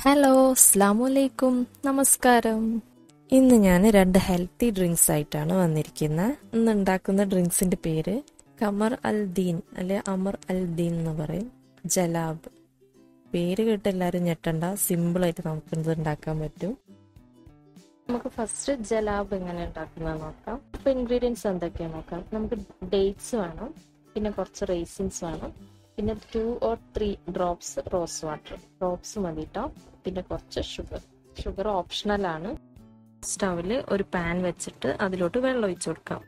hello അസ്ലാമലൈക്കും നമസ്കാരം ഇന്ന് ഞാൻ രണ്ട് ഹെൽത്തി ഡ്രിങ്ക്സ് ആയിട്ടാണ് വന്നിരിക്കുന്നത് ഇന്ന് ഉണ്ടാക്കുന്ന ഡ്രിങ്ക്സിന്റെ പേര് കമർ അൽ ദീൻ അല്ലെ അമർ അൽ ദീൻ എന്ന് പറയും ജലാബ് പേര് കേട്ട് എല്ലാവരും ഞെട്ടണ്ട സിമ്പിൾ ആയിട്ട് നമുക്ക് ഇത് ഉണ്ടാക്കാൻ പറ്റും നമുക്ക് ഫസ്റ്റ് ജലാബ് എങ്ങനെ ഉണ്ടാക്കുന്നത് നോക്കാം ഇപ്പൊ ഇൻഗ്രീഡിയൻസ് എന്തൊക്കെയാ നോക്കാം നമുക്ക് ഡേറ്റ്സ് വേണം പിന്നെ കുറച്ച് റേസിൻസ് വേണം പിന്നെ two or three drops rose water drops മതി കേട്ടോ പിന്നെ കുറച്ച് ഷുഗർ ഷുഗർ ഓപ്ഷണൽ ആണ് സ്റ്റവിൽ ഒരു പാൻ വെച്ചിട്ട് അതിലോട്ട് വെള്ളം ഒഴിച്ചു കൊടുക്കാം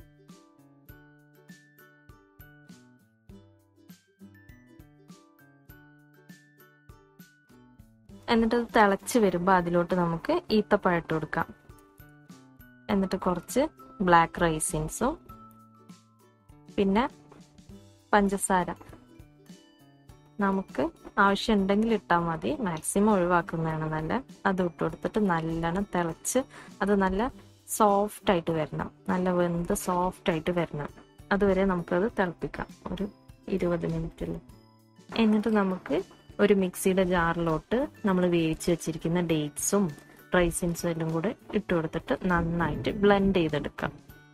എന്നിട്ട് അത് തിളച്ച് വരുമ്പോൾ അതിലോട്ട് നമുക്ക് ഈത്തപ്പഴം ഇട്ട് കൊടുക്കാം എന്നിട്ട് കുറച്ച് ബ്ലാക്ക് റൈസിൻസും പിന്നെ പഞ്ചസാര നമുക്ക് ആവശ്യമുണ്ടെങ്കിൽ ഇട്ടാൽ മതി മാക്സിമം ഒഴിവാക്കുന്നതാണ് നല്ല അത് ഇട്ട് കൊടുത്തിട്ട് നല്ലോണം തിളച്ച് അത് നല്ല സോഫ്റ്റ് ആയിട്ട് വരണം നല്ല വെന്ത് സോഫ്റ്റ് ആയിട്ട് വരണം അതുവരെ നമുക്കത് തിളപ്പിക്കാം ഒരു ഇരുപത് മിനിറ്റിൽ എന്നിട്ട് നമുക്ക് ഒരു മിക്സിയുടെ ജാറിലോട്ട് നമ്മൾ വേവിച്ച് വെച്ചിരിക്കുന്ന ഡേറ്റ്സും റൈസിൻസും എല്ലാം കൂടെ ഇട്ട് കൊടുത്തിട്ട് നന്നായിട്ട് ബ്ലെൻഡ് ചെയ്തെടുക്കാം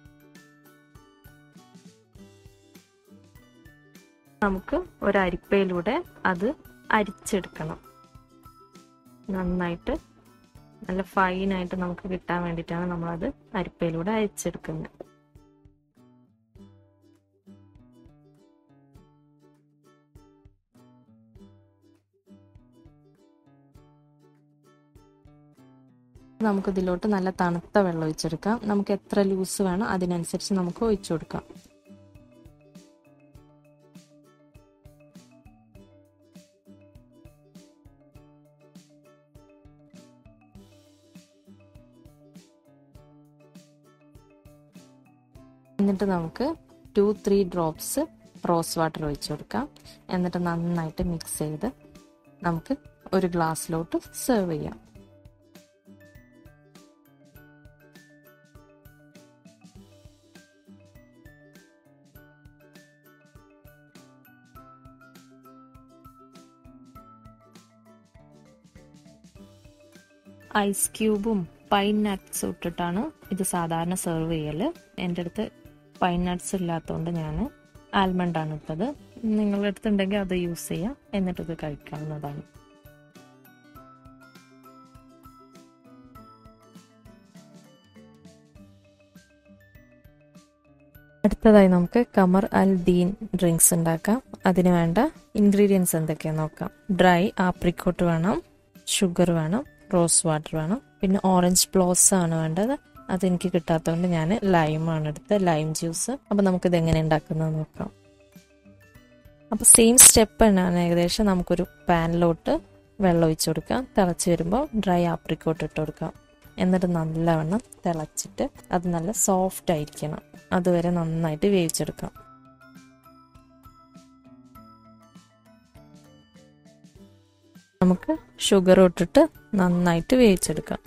നമുക്ക് ഒരു അരിപ്പയിലൂടെ അത് അരിച്ചെടുക്കണം നന്നായിട്ട് നല്ല ഫൈനായിട്ട് നമുക്ക് കിട്ടാൻ വേണ്ടിയിട്ടാണ് നമ്മളത് അരിപ്പയിലൂടെ അരിച്ചെടുക്കുന്നത് നമുക്ക് ഇതിലോട്ട് നല്ല തണുത്ത വെള്ളം ഒഴിച്ചെടുക്കാം നമുക്ക് എത്ര ലൂസ് വേണം അതിനനുസരിച്ച് നമുക്ക് ഒഴിച്ചു കൊടുക്കാം എന്നിട്ട് നമുക്ക് two three drops rose water ഒഴിച്ചു കൊടുക്കാം എന്നിട്ട് നന്നായിട്ട് മിക്സ് ചെയ്ത് നമുക്ക് ഒരു ഗ്ലാസ്സിലോട്ട് സെർവ് ചെയ്യാം ഐസ് ക്യൂബും പൈൻ നട്ട്സും ഇട്ടിട്ടാണ് ഇത് സാധാരണ സെർവ് ചെയ്യൽ എൻ്റെ അടുത്ത് പൈൻ നട്ട്സ് ഇല്ലാത്തതുകൊണ്ട് ഞാൻ ആൽമണ്ട് ആണ് ഇട്ടത് നിങ്ങളുടെ അടുത്തുണ്ടെങ്കിൽ അത് യൂസ് ചെയ്യാം എന്നിട്ട് ഇത് കഴിക്കാവുന്നതാണ് അടുത്തതായി നമുക്ക് കമർ അൽ ദീൻ ഡ്രിങ്ക്സ് ഉണ്ടാക്കാം അതിന് വേണ്ട ഇൻഗ്രീഡിയൻസ് എന്തൊക്കെയാന്ന് നോക്കാം ഡ്രൈ ആപ്രിക്കോട്ട് വേണം ഷുഗർ വേണം റോസ് വാട്ടർ വേണം പിന്നെ ഓറഞ്ച് ബ്ലോസ് ആണ് വേണ്ടത് അതെനിക്ക് കിട്ടാത്തതുകൊണ്ട് ഞാൻ ലൈമാണ് എടുത്തത് ലൈം ജ്യൂസ് അപ്പം നമുക്കിത് എങ്ങനെ ഉണ്ടാക്കുന്നത് നോക്കാം അപ്പോൾ സെയിം സ്റ്റെപ്പ് തന്നെയാണ് ഏകദേശം നമുക്കൊരു പാനിലോട്ട് വെള്ളം ഒഴിച്ചു കൊടുക്കാം തിളച്ച് വരുമ്പോൾ ഡ്രൈ ആപ്രിക്കോട്ട് ഇട്ട് കൊടുക്കാം എന്നിട്ട് നല്ലവണ്ണം തിളച്ചിട്ട് അത് നല്ല സോഫ്റ്റ് ആയിരിക്കണം അതുവരെ നന്നായിട്ട് വേവിച്ചെടുക്കാം നമുക്ക് ഷുഗർ ഇട്ടിട്ട് നന്നായിട്ട് വേവിച്ചെടുക്കാം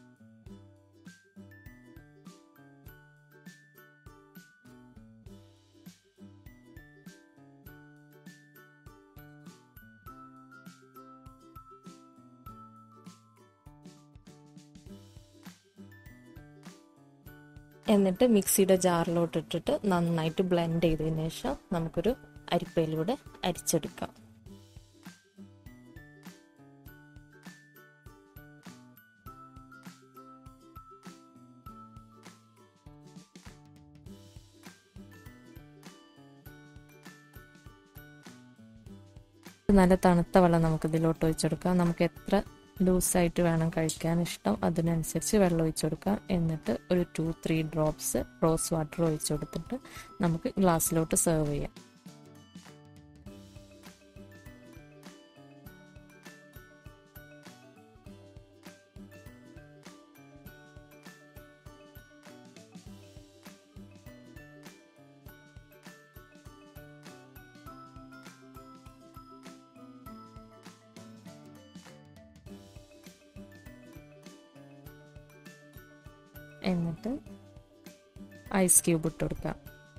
എന്നിട്ട് മിക്സിയുടെ ജാറിലോട്ട് ഇട്ടിട്ട് നന്നായിട്ട് ബ്ലെൻഡ് ചെയ്തതിന് ശേഷം നമുക്കൊരു അരിപ്പയിലൂടെ അരിച്ചെടുക്കാം നല്ല തണുത്ത വെള്ളം നമുക്ക് ഇതിലോട്ട് ഒഴിച്ചെടുക്കാം നമുക്ക് എത്ര ലൂസായിട്ട് വേണം കഴിക്കാൻ ഇഷ്ടം അതിനനുസരിച്ച് വെള്ളം ഒഴിച്ചു കൊടുക്കാം എന്നിട്ട് ഒരു two three drops rose water ഒഴിച്ചു കൊടുത്തിട്ട് നമുക്ക് ഗ്ലാസ്സിലോട്ട് സെർവ് ചെയ്യാം എന്നിട്ട് ഐസ് ക്യൂബ് ഇട്ട് കൊടുക്കാം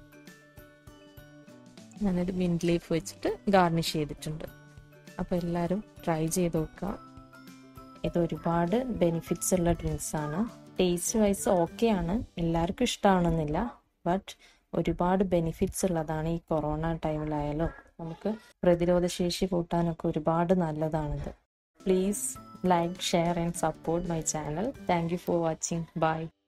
ഞാനൊരു മിൻറ്റ് ലീഫ് വെച്ചിട്ട് ഗാർണിഷ് ചെയ്തിട്ടുണ്ട് അപ്പോൾ എല്ലാവരും ട്രൈ ചെയ്ത് നോക്കുക ഇത് ഒരുപാട് ബെനിഫിറ്റ്സ് ഉള്ള ഡ്രിങ്ക്സ് ആണ് ടേസ്റ്റ് വൈസ് ഓക്കെ ആണ് എല്ലാവർക്കും ഇഷ്ടമാണെന്നില്ല ബട്ട് ഒരുപാട് ബെനിഫിറ്റ്സ് ഉള്ളതാണ് ഈ കൊറോണ ടൈമിലായാലും നമുക്ക് പ്രതിരോധ ശേഷി കൂട്ടാനൊക്കെ ഒരുപാട് നല്ലതാണിത് please like share and support my channel thank you for watching by